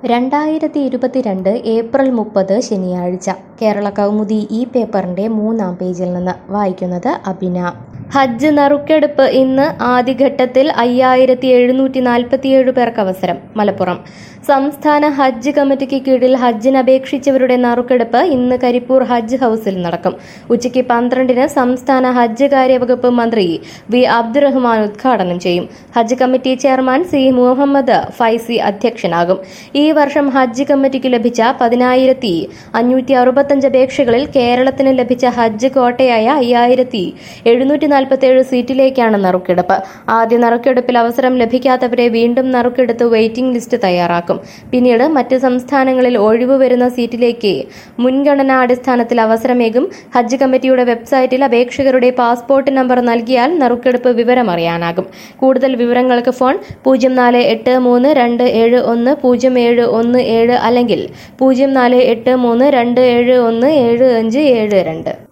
രണ്ടായിരത്തി ഇരുപത്തിരണ്ട് ഏപ്രിൽ മുപ്പത് ശനിയാഴ്ച കേരള കൗമുദി ഈ പേപ്പറിന്റെ മൂന്നാം പേജിൽ നിന്ന് വായിക്കുന്നത് അബിന ഹജ്ജ് നറുക്കെടുപ്പ് ഇന്ന് ആദ്യഘട്ടത്തിൽ അയ്യായിരത്തി എഴുന്നൂറ്റി നാൽപ്പത്തിയേഴ് പേർക്ക് അവസരം മലപ്പുറം സംസ്ഥാന ഹജ്ജ് കമ്മിറ്റിക്ക് കീഴിൽ ഹജ്ജിന് അപേക്ഷിച്ചവരുടെ നറുക്കെടുപ്പ് ഇന്ന് കരിപ്പൂർ ഹജ്ജ് ഹൌസിൽ നടക്കും ഉച്ചയ്ക്ക് പന്ത്രണ്ടിന് സംസ്ഥാന ഹജ്ജ് കാര്യവകുപ്പ് മന്ത്രി വി അബ്ദുറഹ്മാൻ ഉദ്ഘാടനം ചെയ്യും Hajj committee chairman C Muhammad Faizi അധ്യക്ഷനാകും ഈ വർഷം ഹജ്ജ് കമ്മിറ്റിക്ക് ലഭിച്ച പതിനായിരത്തി അഞ്ഞൂറ്റി അറുപത്തഞ്ച് അപേക്ഷകളിൽ കേരളത്തിന് ലഭിച്ച ഹജ്ജ് കോട്ടയായ അയ്യായിരത്തി എഴുന്നൂറ്റി നാൽപ്പത്തിയേഴ് സീറ്റിലേക്കാണ് നറുക്കെടുപ്പ് ആദ്യ നറുക്കെടുപ്പിൽ അവസരം ലഭിക്കാത്തവരെ വീണ്ടും നറുക്കെടുത്ത് വെയിറ്റിംഗ് ലിസ്റ്റ് തയ്യാറാക്കും പിന്നീട് മറ്റ് സംസ്ഥാനങ്ങളിൽ ഒഴിവ് വരുന്ന സീറ്റിലേക്ക് മുൻഗണനാ അടിസ്ഥാനത്തിൽ അവസരമേകും ഹജ്ജ് കമ്മിറ്റിയുടെ വെബ്സൈറ്റിൽ അപേക്ഷകരുടെ പാസ്പോർട്ട് നമ്പർ നൽകിയാൽ നറുക്കെടുപ്പ് വിവരം അറിയാനാകും കൂടുതൽ വിവരങ്ങൾക്ക് ഫോൺ പൂജ്യം നാല് എട്ട് മൂന്ന് രണ്ട് ഏഴ് ഒന്ന് പൂജ്യം ഏഴ് ഒന്ന് ഏഴ് അല്ലെങ്കിൽ പൂജ്യം നാല് എട്ട് മൂന്ന് രണ്ട് ഏഴ് ഒന്ന് ഏഴ് അഞ്ച് ഏഴ് രണ്ട്